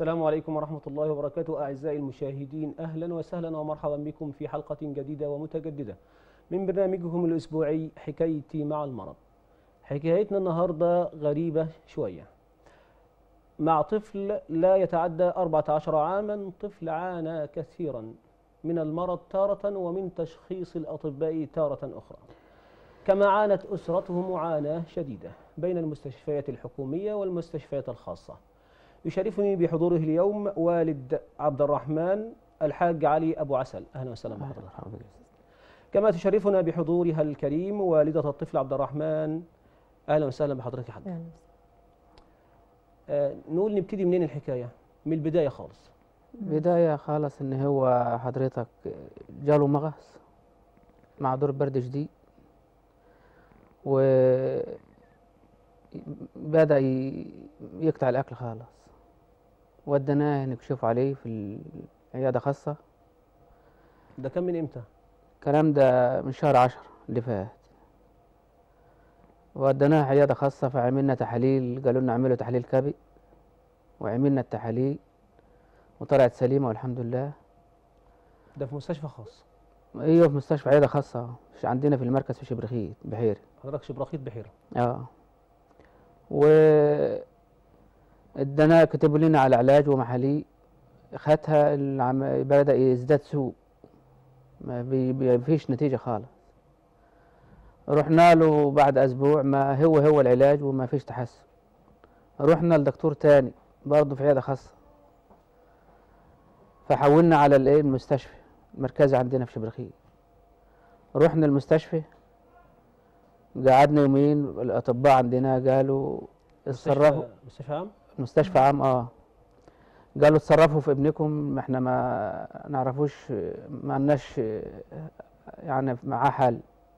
السلام عليكم ورحمة الله وبركاته أعزائي المشاهدين أهلا وسهلا ومرحبا بكم في حلقة جديدة ومتجددة من برنامجكم الأسبوعي حكايتي مع المرض حكايتنا النهاردة غريبة شوية مع طفل لا يتعدى 14 عاما طفل عانى كثيرا من المرض تارة ومن تشخيص الأطباء تارة أخرى كما عانت أسرته معاناة شديدة بين المستشفيات الحكومية والمستشفيات الخاصة يشرفني بحضوره اليوم والد عبد الرحمن الحاج علي أبو عسل أهلا وسهلا بحضرتك كما تشرفنا بحضورها الكريم والدة الطفل عبد الرحمن أهلا وسهلا بحضرتك يا حاج يعني آه نقول نبتدي منين الحكاية من البداية خالص بداية خالص ان هو حضرتك جاله مغص مع دور برد شديد و بدأ ي- يقطع الأكل خالص وديناه نكشف عليه في العيادة خاصة ده كان من إمتى؟ الكلام ده من شهر عشر اللي فات وديناه عيادة خاصة فعملنا تحاليل قالوا لنا اعملوا تحليل كبد وعملنا التحاليل وطلعت سليمة والحمد لله ده في مستشفى خاص ايوه في مستشفى عيادة خاصة مش عندنا في المركز في شبرخيت بحيري حضرتك شبراخيط بحيرة اه و ادانا كتبوا لنا على علاج ومحاليل خدها العم... بدأ يزداد سوء ما بي... بي... فيش نتيجة خالص رحنا له بعد أسبوع ما هو هو العلاج وما فيش تحسن رحنا لدكتور تاني برضه في عيادة خاصة فحولنا على الايه المستشفى المركزي عندنا في شبرخيت رحنا المستشفى قعدنا يومين الأطباء عندنا قالوا اتصرفوا مستشفى مستشفى عام؟ مستشفى عام اه قالوا اتصرفوا في ابنكم ما احنا ما نعرفوش ما عندناش يعني معاه حل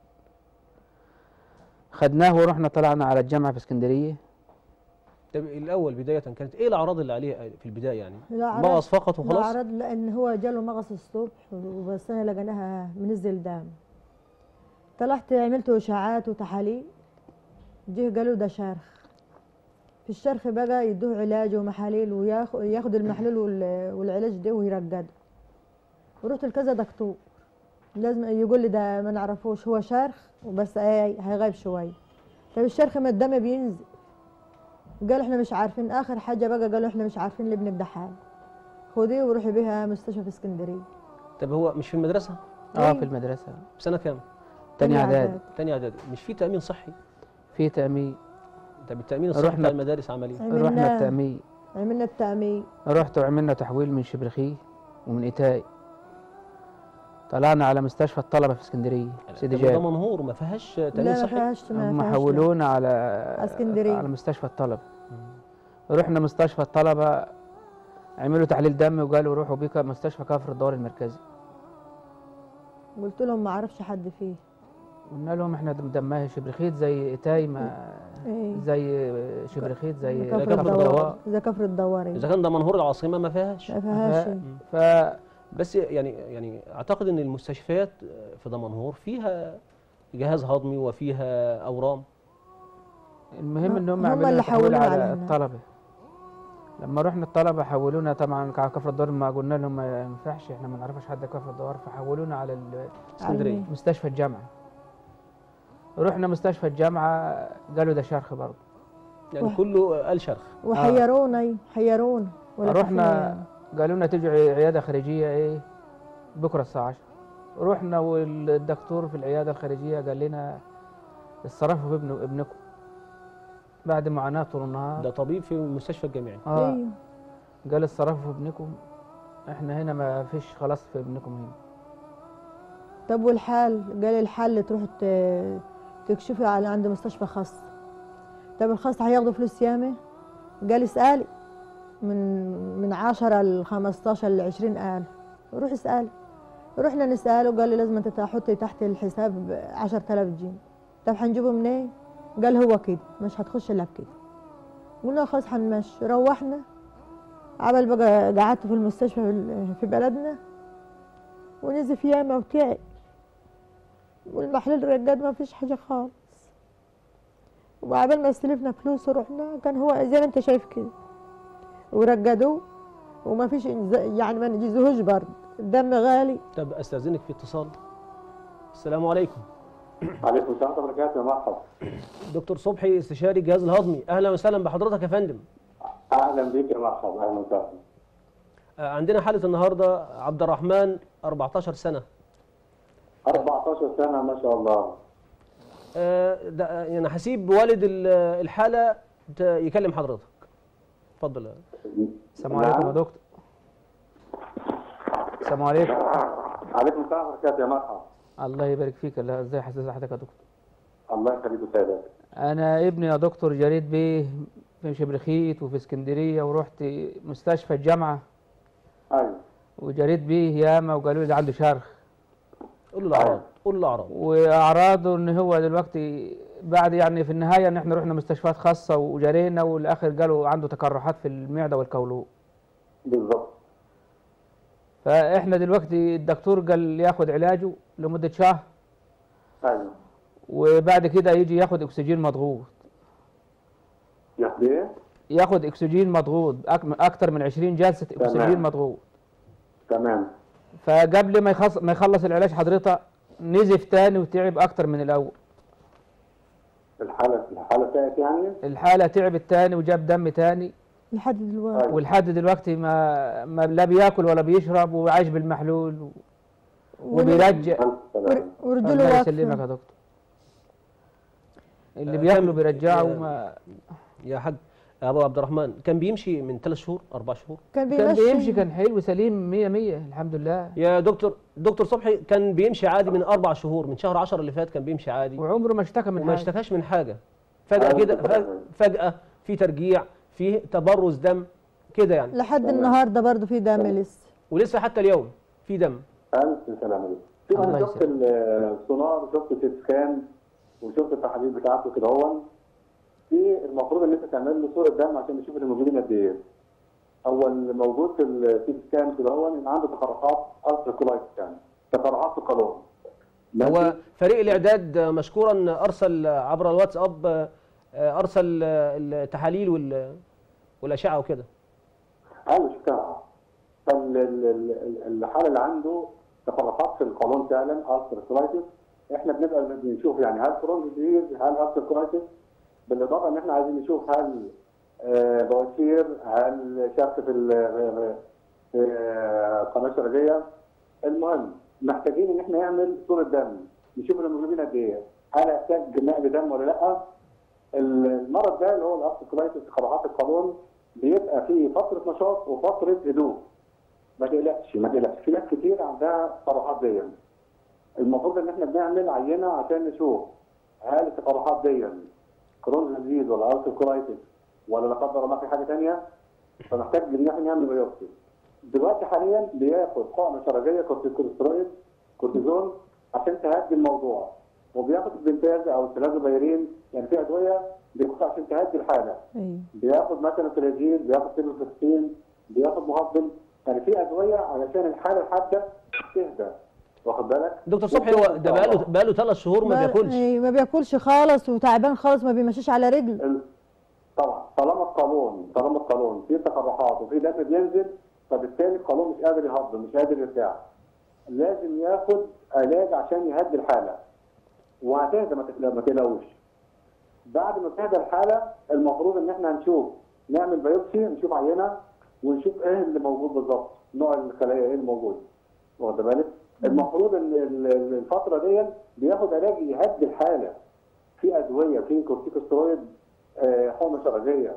خدناه ورحنا طلعنا على الجامعة في اسكندرية طب الأول بداية كانت إيه الأعراض اللي عليه في البداية يعني؟ الأعراض مغص فقط وخلاص؟ الأعراض لأن هو جاله مغص الصبح وبس أنا لقيناها منزل دم طلعت عملت إشاعات وتحاليل جه قالوا ده شرخ في الشرخ بقى يدوه علاج ومحاليل وياخد ياخد المحلول وال- والعلاج ده ويرقده ورحت لكذا دكتور لازم يقول لي ده ما نعرفوش هو شرخ وبس ايه هيغيب شويه طب الشرخ ما الدم بينزل قالوا احنا مش عارفين اخر حاجه بقى قالوا احنا مش عارفين لابنك ده حال خديه وروحي بيها مستشفى في اسكندريه طب هو مش في المدرسة؟ اه أيوة. في المدرسة في سنة كام؟ تاني تاني اعداد إعداد. تاني إعدادي مش في تأمين صحي؟ في تأمين طب التأمين الصحي رحنا- بتاع المدارس عمل إيه؟ رحنا عملنا التأمين عملنا التأمين رحت وعملنا تحويل من شبرخيه ومن إيتاي طلعنا على مستشفى الطلبة في اسكندرية سيدي طب ده جابر منهور ما فيهاش لا تأمين ما صحي؟ فيهاش ما هم فيهاش حولونا على اسكندرية. على مستشفى الطلبة رحنا مستشفى الطلبة عملوا تحليل دم وقالوا روحوا بيك مستشفى كفر الدار المركزي لا. قلت لهم ما اعرفش حد فيه قلنا لهم احنا دم- دمها شبرخيت زي ايتاي ما ايه زي شبرخيت زي كفر كفر الدوار الدوار زي كفر الدوار إذا كان ده منهور العاصمة ما فيهاش ما فيهاش ف بس يعني يعني اعتقد ان المستشفيات في دمنهور فيها جهاز هضمي وفيها اورام المهم ان هم هم عملوا اللي تحويل حولونا على على هنا. الطلبه لما رحنا الطلبه حولونا طبعا على كفر الدار ما قلنا لهم ما ينفعش احنا ما نعرفش حد كفر الدار فحولونا على ال- اسكندريه علمي. مستشفى الجامعه رحنا مستشفى الجامعه قالوا ده شرخ برضه يعني وح- كله قال شرخ وحيرونا حيرونا ولا رحنا كفاية. قالوا لنا تيجوا عي- عياده خارجيه ايه بكره الساعه 10 رحنا والدكتور في العياده الخارجيه قال لنا اتصرفوا في ابن ابنكم بعد معاناه طول النهار ده طبيب في المستشفى الجامعي اه ايوه قال اتصرفوا في ابنكم احنا هنا ما فيش خلاص في ابنكم هنا طب والحال قال الحل تروح ت- تكشفي على عند مستشفى خاص طب الخاص هياخدوا فلوس ياما قال اسألي من من 10 ل 15 ل 20 ألف روح اسألي رحنا نسأله قال لي لازم انت تحطي تحت الحساب 10000 جنيه طب هنجيبه منين؟ قال هو كده مش هتخش الا بكده قلنا خلاص هنمشي روحنا عمل بقى قعدت في المستشفى في- في بلدنا ونزف ياما وتعب والمحلول رجاد ما فيش حاجة خالص وعبال ما استلفنا فلوس ورحنا كان هو زي ما انت شايف كده ورجدوه وما فيش إنز- يعني ما نجيزهوش برد الدم غالي طب استاذنك في اتصال السلام عليكم عليكم السلام ورحمه الله وبركاته يا مرحبا دكتور صبحي استشاري الجهاز الهضمي اهلا وسهلا بحضرتك يا فندم اهلا بيك يا مرحبا اهلا وسهلا آه، عندنا حاله النهارده عبد الرحمن 14 سنه 14 سنه ما شاء الله آه، ده آه، يعني هسيب والد ال- الحاله ت- يكلم حضرتك اتفضل السلام عليكم يا نعم. دكتور السلام عليكم عليكم السلام ورحمه الله وبركاته يا مرحبا الله يبارك فيك الله ازاي حاسس حضرتك يا دكتور الله يخليك وسعدك انا ابني يا دكتور جريت بيه في شبرخيت وفي اسكندريه ورحت مستشفى الجامعه ايوه وجريت بيه ياما وقالوا لي ده عنده شرخ قول له الاعراض قول له الاعراض واعراضه ان هو دلوقتي بعد يعني في النهايه ان احنا رحنا مستشفيات خاصه وجرينا والاخر قالوا عنده تقرحات في المعده والقولون بالظبط فاحنا دلوقتي الدكتور قال ياخد علاجه لمده شهر ايوه وبعد كده يجي ياخد اكسجين مضغوط يا اخي ياخد اكسجين مضغوط أك- اكتر من 20 جلسه اكسجين تمام. مضغوط تمام فقبل ما يخلص ما يخلص العلاج حضرتك نزف تاني وتعب اكتر من الاول الحاله الحاله بتاعت يعني الحاله تعبت تاني وجاب دم تاني لحد دلوقتي أيوة. ولحد دلوقتي ما, ما لا بياكل ولا بيشرب وعايش بالمحلول و- وبيرجع الف سلامه ورجله الله يسلمك يا واقفه دكتور اللي آه، بياكلوا كم- بيرجعوا آه، وما يا حاج ابو عبد الرحمن كان بيمشي من ثلاث شهور اربع شهور كان كان بيمشي بيمشي كان حلو سليم 100 100 الحمد لله يا دكتور دكتور صبحي كان بيمشي عادي من اربع شهور من شهر 10 اللي فات كان بيمشي عادي وعمره ما اشتكى من وما حاجه اشتكاش من حاجه فجاه أيوة، كده تمام. فج- فجاه في ترجيع في تبرز دم كده يعني لحد تمام. النهارده برضه في دم لسه ولسه حتى اليوم في دم الف سلامه ليك في الله انا شفت يسلمك. السونار وشفت السيت سكان وشفت التحاليل بتاعته كده هو في المفروض ان انت تعمل له صوره دم عشان نشوف الهيموجلوبين قد ايه هو الموجود في السيت سكان كده هو ان عنده تقرحات التركولايتس يعني تقرحات في القولون هو فريق الاعداد مشكورا ارسل عبر الواتساب ارسل التحاليل وال- والاشعه وكده ايوه شفتها فالحاله اللي عنده تقرحات في القولون فعلا التركولايتس احنا بنبقى بنشوف يعني هل كرونز ديزيز هل التركولايتس بالاضافه ان احنا عايزين نشوف هل آه، بواسير هل شرخ في ال- في آه، قناه شرجيه المهم محتاجين ان احنا نعمل صوره دم نشوف الهيموجلوبين قد ايه هل يحتاج نقل دم ولا لا المرض ده اللي هو الارتكولايتس قرحات القولون بيبقى فيه فتره نشاط وفتره هدوء ما تقلقش ما تقلقش في ناس كتير عندها قرحات دي المفروض ان احنا بنعمل عينه عشان نشوف هل التقرحات دي كرونز ديزيز ولا ارتكولايتس ولا لا قدر الله في حاجه ثانيه فمحتاج ان احنا نعمل بيوبسي دلوقتي حاليا بياخد حقنه شرجيه كورتيكوسترويد كورتيزون عشان تهدي الموضوع وبياخد البنتاز او التلازوبيرين يعني في ادويه بياخدها عشان تهدي الحاله ايوه بياخد مثلا فلاجيل بياخد سيبروفلكسين بياخد مهضم يعني في ادويه علشان الحاله الحاده تهدى واخد بالك؟ دكتور صبحي هو ده بقاله بقاله ثلاث شهور ما بياكلش أيوة، ما بياكلش خالص وتعبان خالص ما بيمشيش على رجل ال- طبعا طالما القولون طالما القولون فيه تقرحات وفيه دم بينزل فبالتالي القولون مش قادر يهضم مش قادر يرتاح لازم ياخد علاج عشان يهدي الحاله وهتهدى ما تقل- ما تقلقوش بعد ما تهدى الحاله المفروض ان احنا هنشوف نعمل بايوبسي نشوف عينه ونشوف ايه اللي موجود بالظبط نوع الخلايا ايه اللي موجود واخد بالك المفروض ان ال- ال- الفتره دي بياخد علاج يهدي الحاله في ادويه في كورتيكوسترويد آه، حقنه شرجيه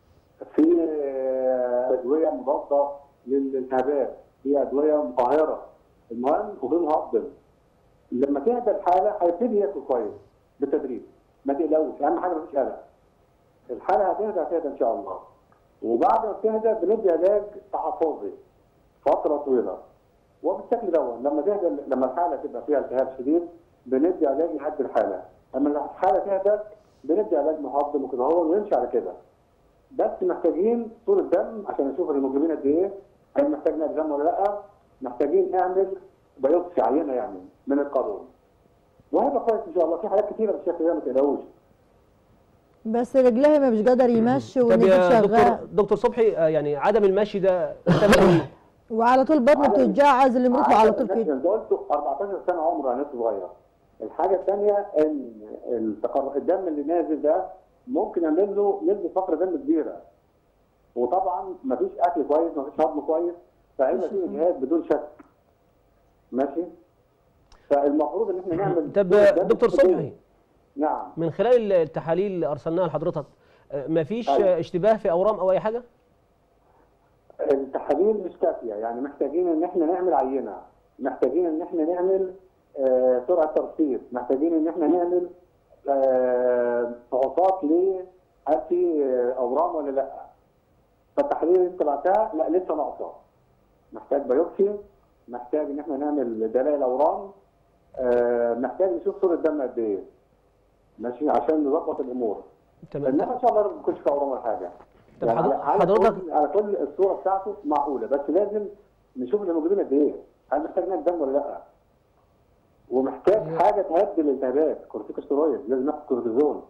في آه، ادويه مضاده للالتهابات في ادويه مقاهره المهم وفي مهضم لما تهدى الحاله هيبتدي ياكل كويس بالتدريج ما تقلقوش اهم حاجه مفيش قلق الحاله هتهدى هتهدى ان شاء الله وبعد ما تهدى بندي علاج تحفظي فتره طويله وبالشكل ده لما تهدى لما الحاله تبقى فيها التهاب شديد بندي علاج يهدي الحاله اما لما الحاله تهدى بندي علاج مهضم وكده هو ونمشي على كده بس محتاجين صوره دم عشان نشوف الهيموجلوبين قد ايه هل محتاج نقل دم ولا لا محتاجين نعمل بيوبسي عينه يعني من القولون وهيبقى كويس ان شاء الله في حاجات كتيره بالشكل ده ما تقلقوش بس رجليه ما مش قادر يمشي طب ونزل يا دكتور شغال دكتور صبحي آه، يعني عدم المشي ده سبب ايه؟ وعلى طول بطنه بتوجعه عايز اللي يمرض على طول كده انت قلت 14 سنه عمره ناس صغير الحاجه الثانيه ان التقر- الدم اللي نازل ده ممكن يعمل له نسبه فقر دم كبيره وطبعا مفيش اكل كويس مفيش هضم كويس فهيبقى في اجهاد بدون شك ماشي فالمفروض ان احنا نعمل طب صورة دم دكتور كتير. صبحي نعم من خلال التحاليل اللي ارسلناها لحضرتك آه، مفيش أيوة. آه، اشتباه في اورام او اي حاجه؟ التحاليل مش كافيه يعني محتاجين ان احنا نعمل عينه محتاجين ان احنا نعمل آه، سرعه ترصيد محتاجين ان احنا نعمل آه، فحوصات ل هل في آه، اورام ولا لا فالتحاليل اللي انت بعتها لا لسه ناقصه محتاج بايوبسي محتاج ان احنا نعمل دلائل اورام آه، محتاج نشوف صوره دم قد ايه ماشي عشان نظبط الامور تمام انما ان شاء الله ما يكونش في اورام ولا حاجه طب يعني حضر- على- على حضرتك- كل على كل الصوره بتاعته معقوله بس لازم نشوف اللي موجودين قد ايه هل محتاج نعمل دم ولا لا ومحتاج حاجه تهدي الالتهابات كورتيكوستيرويد لازم ناخد كورتيزون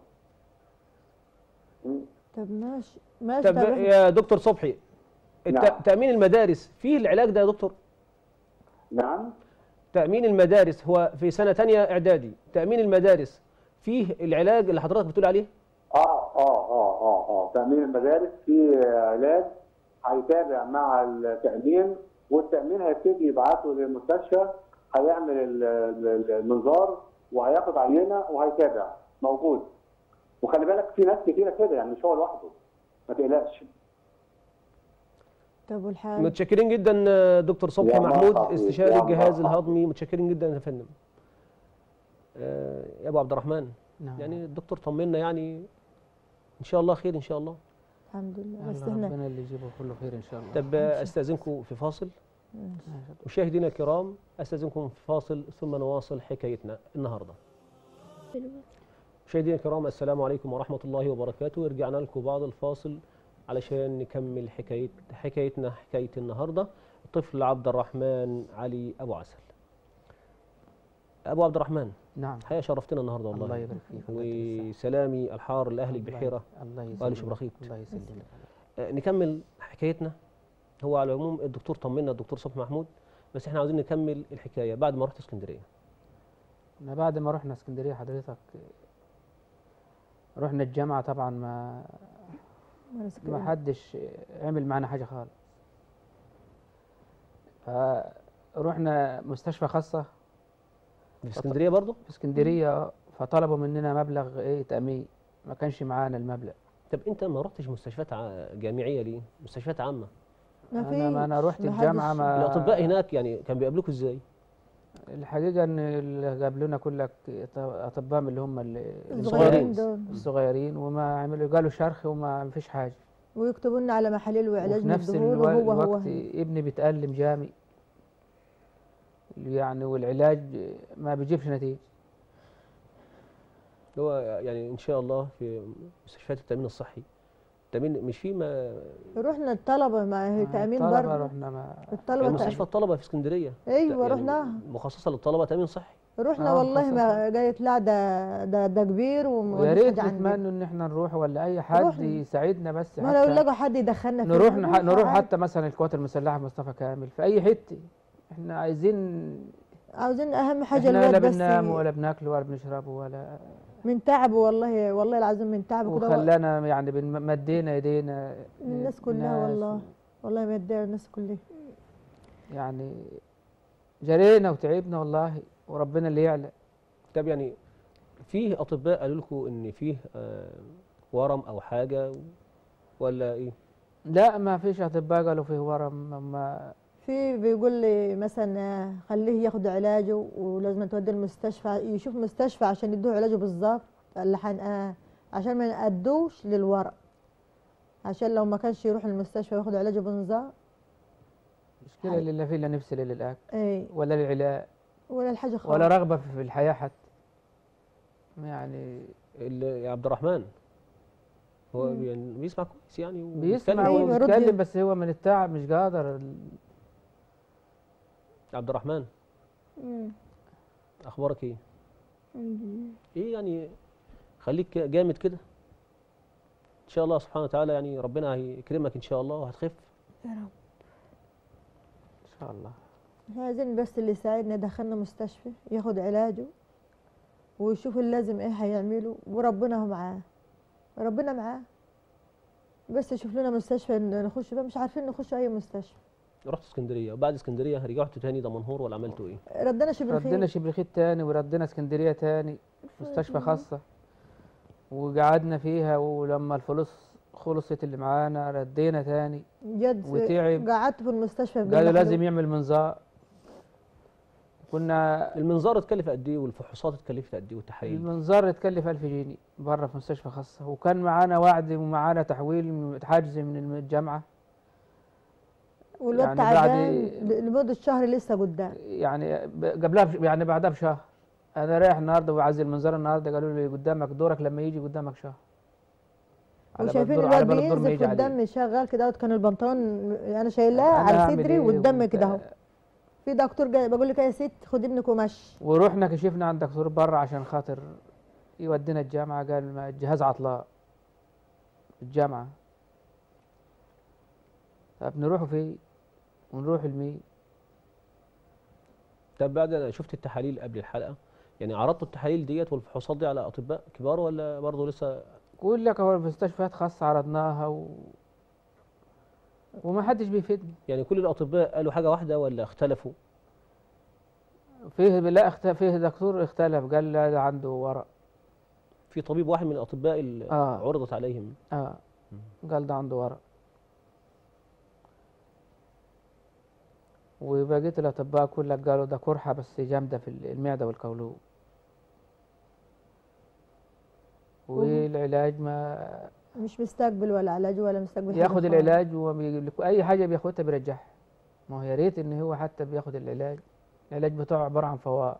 م. طب ماشي ماشي طب طب إحنا- يا دكتور صبحي الت- نعم. تامين المدارس فيه العلاج ده يا دكتور؟ نعم تامين المدارس هو في سنه ثانيه اعدادي تامين المدارس فيه العلاج اللي حضرتك بتقول عليه؟ اه اه اه اه اه تامين المدارس في علاج هيتابع مع التامين والتامين هيبتدي يبعته للمستشفى هيعمل ال- ال- المنظار وهياخد عينه وهيتابع موجود وخلي بالك في ناس كتيره كده يعني مش هو لوحده ما تقلقش طب والحال متشكرين جدا آه، دكتور صبحي يا محمود مرحبا. استشاري يا الجهاز مرحبا. الهضمي متشكرين جدا يا فندم آه، يا ابو عبد الرحمن نعم يعني الدكتور طمنا يعني ان شاء الله خير ان شاء الله الحمد لله بس الله احنا ربنا اللي يجيبه كله خير ان شاء الله طب آه، استاذنكم في فاصل مشاهدينا الكرام استاذنكم في فاصل ثم نواصل حكايتنا النهارده مشاهدينا الكرام السلام عليكم ورحمه الله وبركاته رجعنا لكم بعد الفاصل علشان نكمل حكايه حكايتنا حكايه النهارده الطفل عبد الرحمن علي ابو عسل ابو عبد الرحمن نعم الحقيقه شرفتنا النهارده والله الله يبارك فيك الله يجزيك وسلامي الحار لاهل الله- البحيره الله وآل يسلمك شبرخيت. الله يسلمك آه، نكمل حكايتنا هو على العموم الدكتور طمنا الدكتور صبحي محمود بس احنا عاوزين نكمل الحكايه بعد ما رحت اسكندريه احنا بعد ما رحنا اسكندريه حضرتك رحنا الجامعه طبعا ما ماسك ما حدش عمل معنا حاجه خالص فرحنا مستشفى خاصه في اسكندريه برضه في اسكندريه فطلبوا مننا مبلغ ايه تامين ما كانش معانا المبلغ طب انت ما رحتش مستشفيات ع- جامعيه ليه مستشفيات عامه ما انا ما انا رحت ما الجامعه حدش- ما الاطباء هناك يعني كان بيقابلوكوا ازاي الحقيقه ان اللي جاب لنا كلك اطباء من اللي هم اللي الصغيرين دول الصغيرين وما عملوا قالوا شرخ وما فيش حاجه ويكتبوا لنا على محاليل وعلاج وفي نفس للدهون الوا- وهو هو الوقت ابني بيتألم جامي يعني والعلاج ما بيجيبش نتيجة هو يعني ان شاء الله في مستشفيات التامين الصحي التامين مش في ما رحنا الطلبه ما هي تامين الطلبة برضه رحنا ما الطلبه يعني تأمين. مستشفى الطلبه في اسكندريه ايوه يعني رحناها مخصصه للطلبه تامين صحي رحنا آه، والله ما خاصة. جايت لا ده ده ده كبير وما ويا فيش ريت حاجة عندنا. نتمنى ان احنا نروح ولا اي حد رحنا. يساعدنا بس ما لو حتى لقوا حد يدخلنا فيه نروح نح- نروح عادي. حتى مثلا القوات المسلحة مصطفى كامل في اي حتة احنا عايزين عاوزين اهم حاجه احنا لا الواد بس بننام ولا بناكل ولا بنشرب ولا من تعبه والله والله العظيم من تعبه كده وخلانا يعني بن- مدينا ايدينا الناس كلها للناس والله والله ما يديها الناس كلها يعني جرينا وتعبنا والله وربنا اللي يعلم طب يعني فيه اطباء قالوا لكم ان فيه آه، ورم او حاجه ولا ايه لا ما فيش اطباء قالوا فيه ورم ما في بيقول لي مثلا آه، خليه ياخد علاجه ولازم تودي المستشفى يشوف مستشفى عشان يدوه علاجه بالظبط اللي حن آه عشان ما نأدوش للورق عشان لو ما كانش يروح المستشفى وياخد علاجه بنظام مشكلة حي. اللي لا فيه لا نفس لا للاكل اي ولا للعلاج ولا الحاجه خالص ولا رغبة في الحياة حتى يعني ال- يا عبد الرحمن هو مم. يعني بيسمع كويس يعني بيسمع أيوة، رد. ويتكلم بس هو من التعب مش قادر عبد الرحمن مم. اخبارك ايه الحمد لله. ايه يعني خليك جامد كده ان شاء الله سبحانه وتعالى يعني ربنا هيكرمك ان شاء الله وهتخف يا رب ان شاء الله احنا عايزين بس اللي يساعدنا يدخلنا مستشفى ياخد علاجه ويشوف اللازم ايه هيعمله وربنا هو معاه ربنا معاه بس يشوف لنا مستشفى ن- نخش فيها مش عارفين نخش اي مستشفى رحت اسكندريه وبعد اسكندريه رجعتوا تاني دمنهور ولا عملتوا ايه؟ ردنا شبر ردنا خير شبرخيت تاني وردنا اسكندريه تاني مستشفى خاصه وقعدنا فيها ولما الفلوس خلصت اللي معانا ردينا تاني جد وتعب. قعدت في المستشفى قالوا بالمحلول. لازم يعمل منظار كنا المنظار اتكلف قد ايه والفحوصات اتكلفت قد ايه والتحاليل؟ المنظار اتكلف 1000 جنيه بره في مستشفى خاصه وكان معانا وعد ومعانا تحويل من- حجز من الجامعه والواد يعني بعد- تعبان ل- لمده شهر لسه قدام يعني ب- قبلها بش يعني بعدها بشهر انا رايح النهارده وعايز المنظار النهارده قالوا لي قدامك دورك لما يجي قدامك شهر على بال وشايفين الدور- على الواد بال الدور ما بينزف يجي عليه. والدم شغال كده كان البنطلون انا شايلاه أنا على هعمل صدري إيه والدم وأنت- كده اهو في دكتور جاي بقول لك يا ست خدي ابنك ومشي ورحنا كشفنا عند دكتور بره عشان خاطر يودينا الجامعه قال ما الجهاز عطلان الجامعه طب نروحوا فين ونروح لمين طب بعد انا شفت التحاليل قبل الحلقه يعني عرضتوا التحاليل ديت والفحوصات دي على اطباء كبار ولا برضه لسه كل لك هو في مستشفيات خاصه عرضناها و... وما حدش بيفيدني يعني كل الاطباء قالوا حاجه واحده ولا اختلفوا؟ فيه لا اخت... فيه دكتور اختلف قال لا ده عنده ورق في طبيب واحد من الاطباء اللي آه. عرضت عليهم اه قال ده عنده ورق وبقية الأطباء كلها قالوا ده قرحة بس جامدة في المعدة والقولون والعلاج ما مش مستقبل ولا علاج ولا مستقبل حاجة ياخد خالص. العلاج وما أي حاجة بياخدها بيرجعها ما هو يا ريت إن هو حتى بياخد العلاج العلاج بتاعه عبارة عن فوائد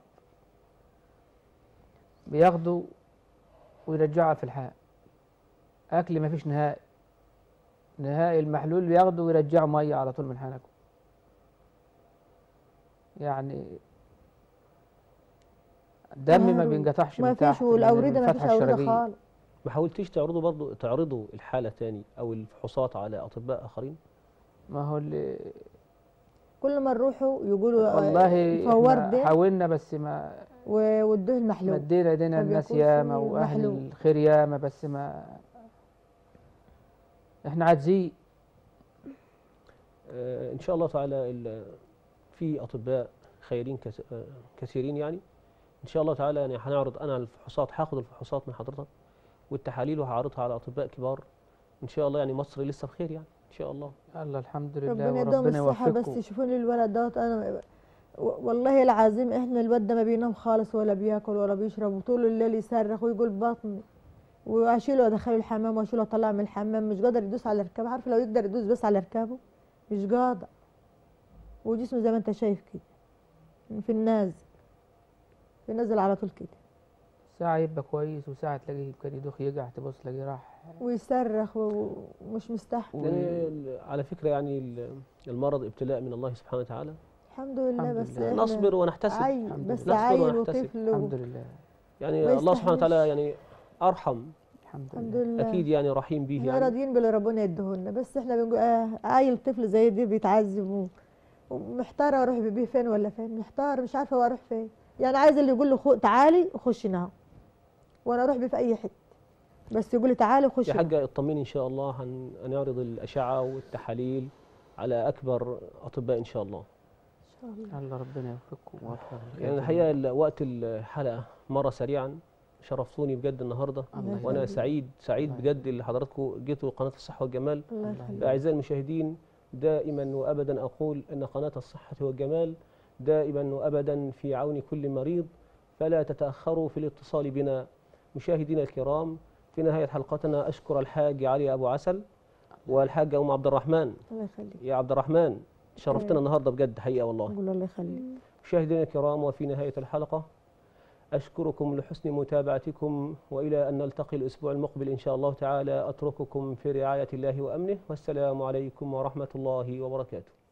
بياخده ويرجعه في الحال أكل ما فيش نهائي نهائي المحلول بياخده ويرجعه مية على طول من حنكه يعني الدم ما نهار بينقطعش ما من فيش تحت من والاورده ما فيش الفتحة اورده الشرجية. خالص ما حاولتيش تعرضوا برضه تعرضوا الحاله تاني او الفحوصات على اطباء اخرين؟ ما هو اللي كل ما نروحوا يقولوا والله فور إحنا ده حاولنا بس ما وودوه المحلول مدينا ايدينا ما الناس بيكونش ياما واهل محلول. الخير ياما بس ما احنا عاجزين آه ان شاء الله تعالى ال- في اطباء خيرين كس- آه، كثيرين يعني ان شاء الله تعالى يعني هنعرض انا الفحوصات هاخد الفحوصات من حضرتك والتحاليل وهعرضها على اطباء كبار ان شاء الله يعني مصر لسه بخير يعني ان شاء الله الله الحمد لله ربنا يديهم وربنا الصحة بس يوفقكم يشوفوا لي الولد دوت انا و- والله العظيم احنا الواد ده ما بينام خالص ولا بياكل ولا بيشرب وطول الليل يصرخ ويقول بطني واشيله وادخله الحمام واشيله اطلعه من الحمام مش قادر يدوس على ركابه عارف لو يقدر يدوس بس على ركابه مش قادر وجسمه زي ما انت شايف كده في النازل في النازل على طول كده ساعة يبقى كويس وساعة تلاقيه يمكن يدوخ يقع تبص تلاقيه راح ويصرخ و- ومش مستحمل لأن ال- على فكره يعني ال- المرض ابتلاء من الله سبحانه وتعالى الحمد لله الحمد بس لله. احنا نصبر ونحتسب عيل الحمد بس لله. نصبر عيل ونحتسب. وطفل الحمد و- لله يعني ما الله سبحانه وتعالى يستحملش. يعني ارحم الحمد الحمد لله لله اكيد يعني رحيم به احنا يعني راضيين باللي ربنا يديهولنا بس احنا بنقول اه عيل طفل زي دي بيتعذب و- ومحتاره اروح بيه فين ولا فين محتار مش عارفه هو اروح فين يعني عايز اللي يقول له خو تعالي خش هنا وانا اروح بيه في اي حته بس يقول لي تعالي خش يا هنا. حاجه اطمني ان شاء الله هن- هنعرض الاشعه والتحاليل على اكبر اطباء ان شاء الله ان شاء الله الله ربنا يوفقكم ويوفق يعني الحقيقه ال- وقت الحلقه مر سريعا شرفتوني بجد النهارده الله وانا يخليك. سعيد سعيد الله بجد اللي حضراتكم جيتوا قناه الصحه والجمال الله الله يخليك اعزائي المشاهدين دائما وابدا اقول ان قناه الصحه والجمال دائما وابدا في عون كل مريض فلا تتاخروا في الاتصال بنا مشاهدينا الكرام في نهايه حلقتنا اشكر الحاج علي ابو عسل والحاجه ام عبد الرحمن الله يخليك يا عبد الرحمن شرفتنا أيوة. النهارده بجد حقيقه والله نقول الله يخليك مشاهدينا الكرام وفي نهاية الحلقة أشكركم لحسن متابعتكم وإلى أن نلتقي الأسبوع المقبل إن شاء الله تعالى أترككم في رعاية الله وأمنه والسلام عليكم ورحمة الله وبركاته